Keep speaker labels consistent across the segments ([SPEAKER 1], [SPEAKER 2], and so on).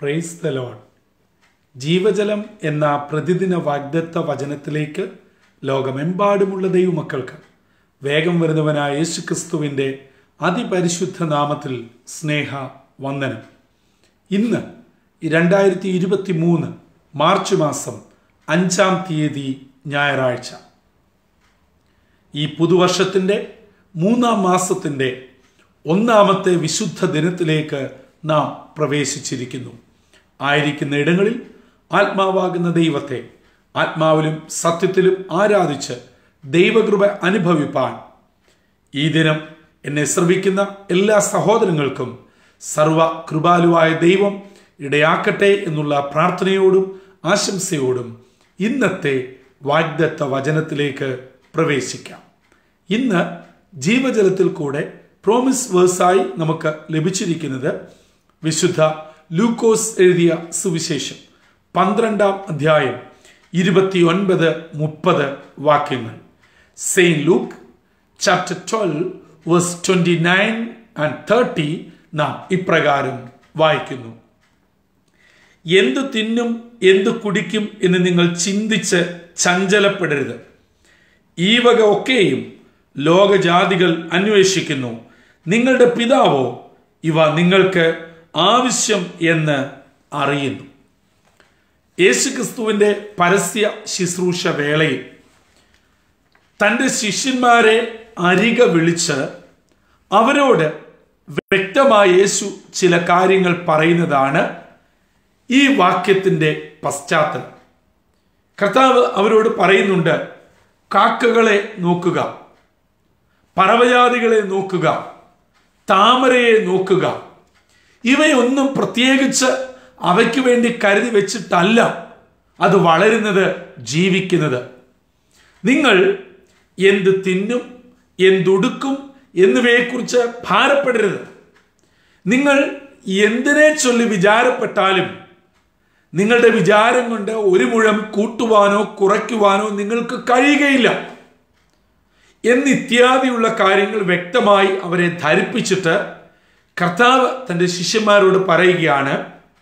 [SPEAKER 1] praise the loan ജീവജലം എന്ന പ്രതിദിന വാഗ്ദത്ത വചനത്തിലേക്ക് ലോകമെമ്പാടുമുള്ള ദൈവമക്കൾക്ക് വേഗം വരുന്നവനായ യേശുക്രിസ്തുവിൻ്റെ അതിപരിശുദ്ധ നാമത്തിൽ സ്നേഹ വന്ദനം ഇന്ന് രണ്ടായിരത്തി ഇരുപത്തി മൂന്ന് മാർച്ച് മാസം അഞ്ചാം തീയതി ഞായറാഴ്ച ഈ പുതുവർഷത്തിൻ്റെ മൂന്നാം മാസത്തിൻ്റെ ഒന്നാമത്തെ വിശുദ്ധ ദിനത്തിലേക്ക് നാം പ്രവേശിച്ചിരിക്കുന്നു ആയിരിക്കുന്ന ഇടങ്ങളിൽ ആത്മാവാകുന്ന ദൈവത്തെ ആത്മാവിലും സത്യത്തിലും ആരാധിച്ച് ദൈവകൃപ അനുഭവിപ്പാൻ ഈ ദിനം എന്നെ ശ്രവിക്കുന്ന എല്ലാ സഹോദരങ്ങൾക്കും സർവ കൃപാലുവായ ദൈവം ഇടയാക്കട്ടെ എന്നുള്ള പ്രാർത്ഥനയോടും ആശംസയോടും ഇന്നത്തെ വാഗ്ദത്ത വചനത്തിലേക്ക് പ്രവേശിക്കാം ഇന്ന് ജീവജലത്തിൽ കൂടെ പ്രോമിസ് വേഴ്സായി നമുക്ക് ലഭിച്ചിരിക്കുന്നത് വിശുദ്ധ ലൂക്കോസ് എഴുതിയ സുവിശേഷം പന്ത്രണ്ടാം അധ്യായം ഇരുപത്തിയൊൻപത് മുപ്പത് വാക്യങ്ങൾ Saint Luke chapter twelve verse twenty nine and thirty നാം ഇപ്രകാരം വായിക്കുന്നു എന്തു തിന്നും എന്തു കുടിക്കും എന്ന് നിങ്ങൾ ചിന്തിച്ച് ചഞ്ചലപ്പെടരുത് ഈ വക ഒക്കെയും ലോകജാതികൾ അന്വേഷിക്കുന്നു നിങ്ങളുടെ പിതാവോ ഇവ നിങ്ങൾക്ക് ആവശ്യം എന്ന് അറിയുന്നു യേശുക്രിസ്തുവിന്റെ പരസ്യ ശുശ്രൂഷ വേളയിൽ തൻ്റെ ശിഷ്യന്മാരെ അരിക വിളിച്ച് അവരോട് വ്യക്തമായി യേശു ചില കാര്യങ്ങൾ പറയുന്നതാണ് ഈ വാക്യത്തിന്റെ പശ്ചാത്തലം കർത്താവ് അവരോട് പറയുന്നുണ്ട് കാക്കകളെ നോക്കുക പറവജാതികളെ നോക്കുക താമരയെ നോക്കുക ഇവയൊന്നും പ്രത്യേകിച്ച് അവയ്ക്ക് വേണ്ടി കരുതി വെച്ചിട്ടല്ല അത് വളരുന്നത് ജീവിക്കുന്നത് നിങ്ങൾ എന്ത് തിന്നും എന്തുടുക്കും എന്നിവയെക്കുറിച്ച് ഭാരപ്പെടരുത് നിങ്ങൾ എന്തിനെ ചൊല്ലി വിചാരപ്പെട്ടാലും നിങ്ങളുടെ വിചാരം കൊണ്ട് ഒരു മുഴം കൂട്ടുവാനോ കുറയ്ക്കുവാനോ നിങ്ങൾക്ക് കഴിയുകയില്ല എന്നിത്യാദിയുള്ള കാര്യങ്ങൾ വ്യക്തമായി അവരെ ധരിപ്പിച്ചിട്ട് കർത്താവ് തൻ്റെ ശിഷ്യന്മാരോട് പറയുകയാണ്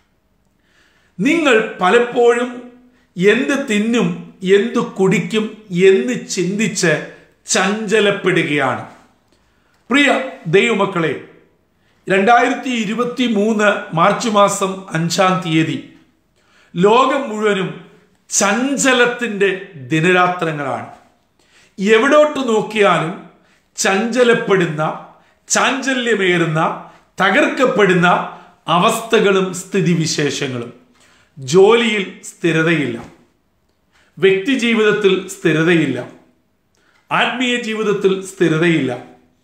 [SPEAKER 1] നിങ്ങൾ പലപ്പോഴും എന്ത് തിന്നും എന്ത് കുടിക്കും എന്ന് ചിന്തിച്ച് ചഞ്ചലപ്പെടുകയാണ് പ്രിയ ദൈവമക്കളെ രണ്ടായിരത്തി ഇരുപത്തി മൂന്ന് മാർച്ച് മാസം അഞ്ചാം തീയതി ലോകം മുഴുവനും ചഞ്ചലത്തിന്റെ ദിനരാത്രങ്ങളാണ് എവിടോട്ട് നോക്കിയാലും ചഞ്ചലപ്പെടുന്ന ചാഞ്ചല്യമേറുന്ന തകർക്കപ്പെടുന്ന അവസ്ഥകളും സ്ഥിതിവിശേഷങ്ങളും ജോലിയിൽ സ്ഥിരതയില്ല വ്യക്തി ജീവിതത്തിൽ സ്ഥിരതയില്ല ആത്മീയ ജീവിതത്തിൽ സ്ഥിരതയില്ല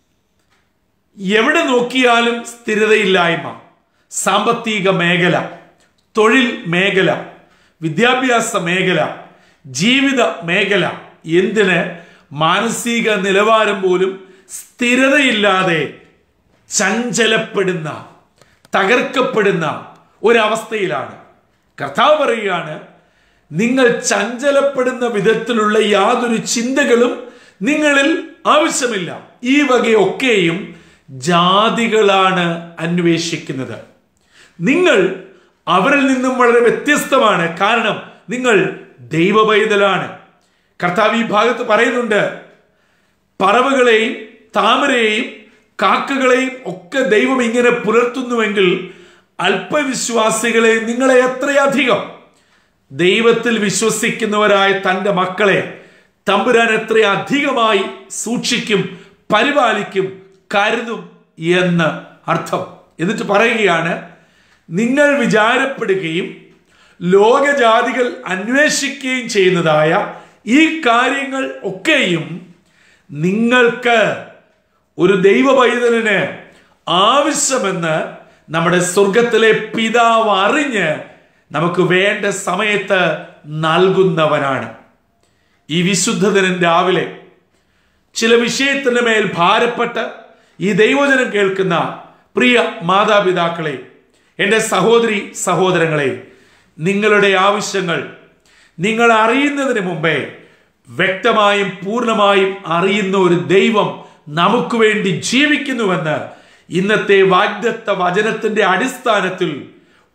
[SPEAKER 1] എവിടെ നോക്കിയാലും സ്ഥിരതയില്ലായ്മ സാമ്പത്തിക മേഖല തൊഴിൽ മേഖല വിദ്യാഭ്യാസ മേഖല ജീവിത മേഖല എന്തിന് മാനസിക നിലവാരം പോലും സ്ഥിരതയില്ലാതെ ചഞ്ചലപ്പെടുന്ന തകർക്കപ്പെടുന്ന ഒരവസ്ഥയിലാണ് കർത്താവ് പറയുകയാണ് നിങ്ങൾ ചഞ്ചലപ്പെടുന്ന വിധത്തിലുള്ള യാതൊരു ചിന്തകളും നിങ്ങളിൽ ആവശ്യമില്ല ഈ വകയൊക്കെയും ജാതികളാണ് അന്വേഷിക്കുന്നത് നിങ്ങൾ അവരിൽ നിന്നും വളരെ വ്യത്യസ്തമാണ് കാരണം നിങ്ങൾ ദൈവപൈതലാണ് കർത്താവ് ഈ ഭാഗത്ത് പറയുന്നുണ്ട് പറവകളെയും താമരയെയും കാക്കകളെയും ഒക്കെ ദൈവം ഇങ്ങനെ പുലർത്തുന്നുവെങ്കിൽ അല്പവിശ്വാസികളെ നിങ്ങളെ എത്രയധികം ദൈവത്തിൽ വിശ്വസിക്കുന്നവരായ തൻ്റെ മക്കളെ തമ്പുരാൻ എത്ര അധികമായി സൂക്ഷിക്കും പരിപാലിക്കും കരുതും എന്ന് അർത്ഥം എന്നിട്ട് പറയുകയാണ് നിങ്ങൾ വിചാരപ്പെടുകയും ലോകജാതികൾ അന്വേഷിക്കുകയും ചെയ്യുന്നതായ ഈ കാര്യങ്ങൾ ഒക്കെയും നിങ്ങൾക്ക് ഒരു ദൈവ പൈതലിന് ആവശ്യമെന്ന് നമ്മുടെ സ്വർഗത്തിലെ പിതാവ് അറിഞ്ഞ് നമുക്ക് വേണ്ട സമയത്ത് നൽകുന്നവനാണ് ഈ വിശുദ്ധദിനം രാവിലെ ചില വിഷയത്തിന്റെ മേൽ ഭാരപ്പെട്ട് ഈ ദൈവജനം കേൾക്കുന്ന പ്രിയ മാതാപിതാക്കളെ എൻ്റെ സഹോദരി സഹോദരങ്ങളെ നിങ്ങളുടെ ആവശ്യങ്ങൾ നിങ്ങൾ അറിയുന്നതിന് മുമ്പേ വ്യക്തമായും പൂർണ്ണമായും അറിയുന്ന ഒരു ദൈവം നമുക്ക് വേണ്ടി ജീവിക്കുന്നുവെന്ന് ഇന്നത്തെ വാഗ്ദത്ത വചനത്തിന്റെ അടിസ്ഥാനത്തിൽ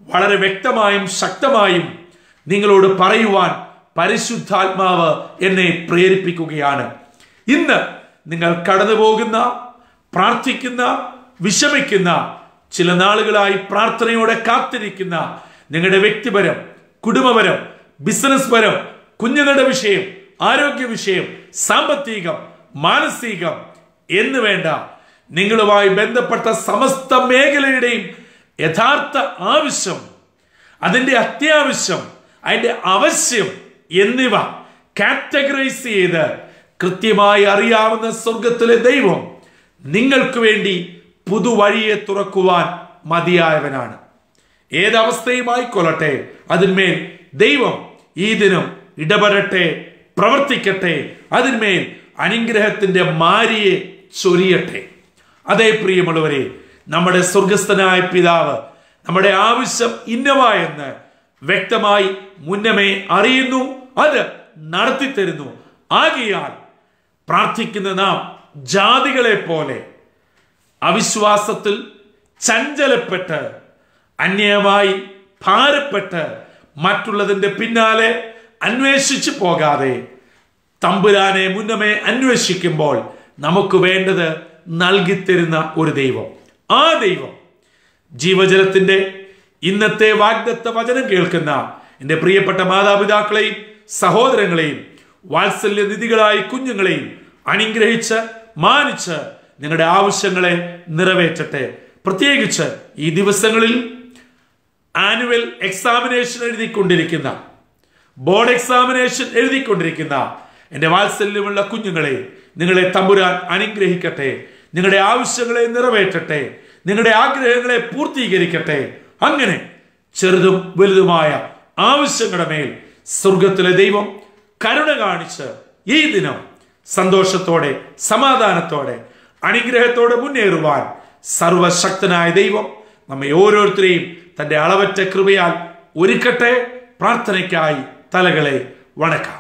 [SPEAKER 1] വളരെ വ്യക്തമായും ശക്തമായും നിങ്ങളോട് പറയുവാൻ പരിശുദ്ധാത്മാവ് എന്നെ പ്രേരിപ്പിക്കുകയാണ് ഇന്ന് നിങ്ങൾ കടന്നു പോകുന്ന പ്രാർത്ഥിക്കുന്ന വിഷമിക്കുന്ന ചില നാളുകളായി പ്രാർത്ഥനയോടെ കാത്തിരിക്കുന്ന നിങ്ങളുടെ വ്യക്തിപരം കുടുംബപരം ബിസിനസ് പരം കുഞ്ഞുങ്ങളുടെ വിഷയം ആരോഗ്യ വിഷയം സാമ്പത്തികം മാനസികം എന്ന് വേണ്ട നിങ്ങളുമായി ബന്ധപ്പെട്ട സമസ്ത മേഖലയുടെയും യഥാർത്ഥ ആവശ്യം അതിന്റെ അത്യാവശ്യം അതിന്റെ ആവശ്യം എന്നിവ കാറ്റഗറൈസ് ചെയ്ത് കൃത്യമായി അറിയാവുന്ന സ്വർഗത്തിലെ ദൈവം നിങ്ങൾക്ക് വേണ്ടി പുതുവഴിയെ തുറക്കുവാൻ മതിയായവനാണ് ഏതവസ്ഥയുമായി കൊള്ളട്ടെ അതിന്മേൽ ദൈവം ഈ ദിനം ഇടപെടട്ടെ പ്രവർത്തിക്കട്ടെ അതിന്മേൽ അനുഗ്രഹത്തിന്റെ മാരിയെ ചൊരിയട്ടെ അതേ പ്രിയമുള്ളവരെ നമ്മുടെ സ്വർഗസ്ഥനായ പിതാവ് നമ്മുടെ ആവശ്യം ഇന്നവായെന്ന് വ്യക്തമായി മുന്നമേ അറിയുന്നു അത് നടത്തിത്തരുന്നു ആകിയാൽ പ്രാർത്ഥിക്കുന്ന നാം ജാതികളെ പോലെ അവിശ്വാസത്തിൽ ചഞ്ചലപ്പെട്ട് അന്യമായി ഭാരപ്പെട്ട് മറ്റുള്ളതിന്റെ പിന്നാലെ അന്വേഷിച്ചു പോകാതെ തമ്പുരാനെ മുന്നമേ അന്വേഷിക്കുമ്പോൾ നമുക്ക് വേണ്ടത് നൽകിത്തരുന്ന ഒരു ദൈവം ആ ദൈവം ജീവജലത്തിന്റെ ഇന്നത്തെ വാഗ്ദത്ത വചനം കേൾക്കുന്ന എൻ്റെ പ്രിയപ്പെട്ട മാതാപിതാക്കളെയും സഹോദരങ്ങളെയും വാത്സല്യ നിധികളായ കുഞ്ഞുങ്ങളെയും അനുഗ്രഹിച്ച് മാനിച്ച് നിങ്ങളുടെ ആവശ്യങ്ങളെ നിറവേറ്റട്ടെ പ്രത്യേകിച്ച് ഈ ദിവസങ്ങളിൽ ആനുവൽ എക്സാമിനേഷൻ എഴുതിക്കൊണ്ടിരിക്കുന്ന ബോർഡ് എക്സാമിനേഷൻ എഴുതിക്കൊണ്ടിരിക്കുന്ന എൻ്റെ വാത്സല്യമുള്ള കുഞ്ഞുങ്ങളെ നിങ്ങളെ തമ്പുരാൻ അനുഗ്രഹിക്കട്ടെ നിങ്ങളുടെ ആവശ്യങ്ങളെ നിറവേറ്റട്ടെ നിങ്ങളുടെ ആഗ്രഹങ്ങളെ പൂർത്തീകരിക്കട്ടെ അങ്ങനെ ചെറുതും വലുതുമായ ആവശ്യങ്ങളുടെ മേൽ സ്വർഗത്തിലെ ദൈവം കരുണ കാണിച്ച് ഈ ദിനം സന്തോഷത്തോടെ സമാധാനത്തോടെ അനുഗ്രഹത്തോടെ മുന്നേറുവാൻ സർവശക്തനായ ദൈവം നമ്മെ ഓരോരുത്തരെയും തന്റെ അളവറ്റ കൃപയാൽ ഒരുക്കട്ടെ പ്രാർത്ഥനയ്ക്കായി തലകളെ വണക്കാം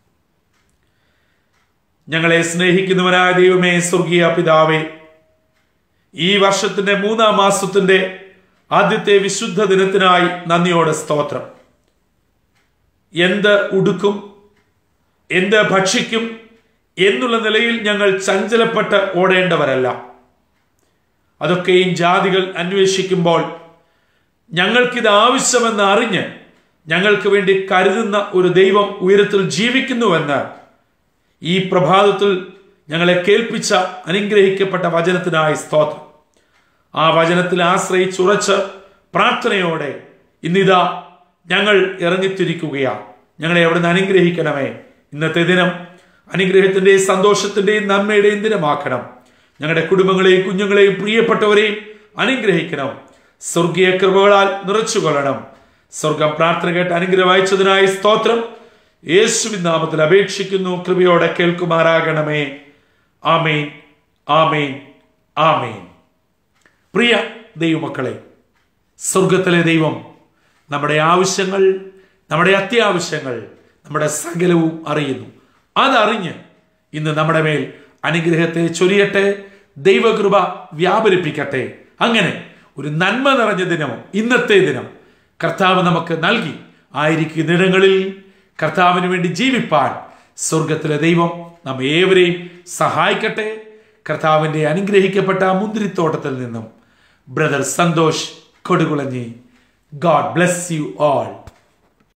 [SPEAKER 1] ഞങ്ങളെ സ്നേഹിക്കുന്നവനായ ദൈവമേ സ്വർഗീയ പിതാവേ ഈ വർഷത്തിന്റെ മൂന്നാം മാസത്തിന്റെ ആദ്യത്തെ വിശുദ്ധ ദിനത്തിനായി നന്ദിയോടെ സ്തോത്രം എന്ത് ഉടുക്കും എന്ത് ഭക്ഷിക്കും എന്നുള്ള നിലയിൽ ഞങ്ങൾ ചഞ്ചലപ്പെട്ട് ഓടേണ്ടവരല്ല അതൊക്കെയും ജാതികൾ അന്വേഷിക്കുമ്പോൾ ഞങ്ങൾക്കിത് ആവശ്യമെന്ന് അറിഞ്ഞ് ഞങ്ങൾക്ക് വേണ്ടി കരുതുന്ന ഒരു ദൈവം ഉയരത്തിൽ ജീവിക്കുന്നുവെന്ന് ഈ പ്രഭാതത്തിൽ ഞങ്ങളെ കേൾപ്പിച്ച അനുഗ്രഹിക്കപ്പെട്ട വചനത്തിനായി സ്തോത്രം ആ വചനത്തിൽ ആശ്രയിച്ചുറച്ച് പ്രാർത്ഥനയോടെ ഇന്നിതാ ഞങ്ങൾ ഇറങ്ങിത്തിരിക്കുകയാണ് ഞങ്ങളെ അവിടുന്ന് അനുഗ്രഹിക്കണമേ ഇന്നത്തെ ദിനം അനുഗ്രഹത്തിന്റെയും സന്തോഷത്തിന്റെയും നന്മയുടെയും ദിനമാക്കണം ഞങ്ങളുടെ കുടുംബങ്ങളെയും കുഞ്ഞുങ്ങളെയും പ്രിയപ്പെട്ടവരെയും അനുഗ്രഹിക്കണം സ്വർഗീയ കൃപകളാൽ നിറച്ചുകൊള്ളണം സ്വർഗം പ്രാർത്ഥന കേട്ട് അനുഗ്രഹം അയച്ചതിനായി സ്തോത്രം യേശുവിൻ നാമത്തിൽ അപേക്ഷിക്കുന്നു കൃപയോടെ കേൾക്കുമാറാകണമേ ആമേൻ ആമേൻ ആമേൻ പ്രിയ ദൈവമക്കളെ സ്വർഗത്തിലെ ദൈവം നമ്മുടെ ആവശ്യങ്ങൾ നമ്മുടെ അത്യാവശ്യങ്ങൾ നമ്മുടെ സകലവും അറിയുന്നു അതറിഞ്ഞ് ഇന്ന് നമ്മുടെ മേൽ അനുഗ്രഹത്തെ ചൊരിയട്ടെ ദൈവകൃപ വ്യാപരിപ്പിക്കട്ടെ അങ്ങനെ ഒരു നന്മ നിറഞ്ഞ ദിനം ഇന്നത്തെ ദിനം കർത്താവ് നമുക്ക് നൽകി ആയിരിക്കുന്ന ഇടങ്ങളിൽ കർത്താവിന് വേണ്ടി ജീവിപ്പാൻ സ്വർഗത്തിലെ ദൈവം നമ്മെ ഏവരെയും സഹായിക്കട്ടെ കർത്താവിന്റെ അനുഗ്രഹിക്കപ്പെട്ട മുന്തിരിത്തോട്ടത്തിൽ നിന്നും brother Santhosh Kodukulanji God bless you all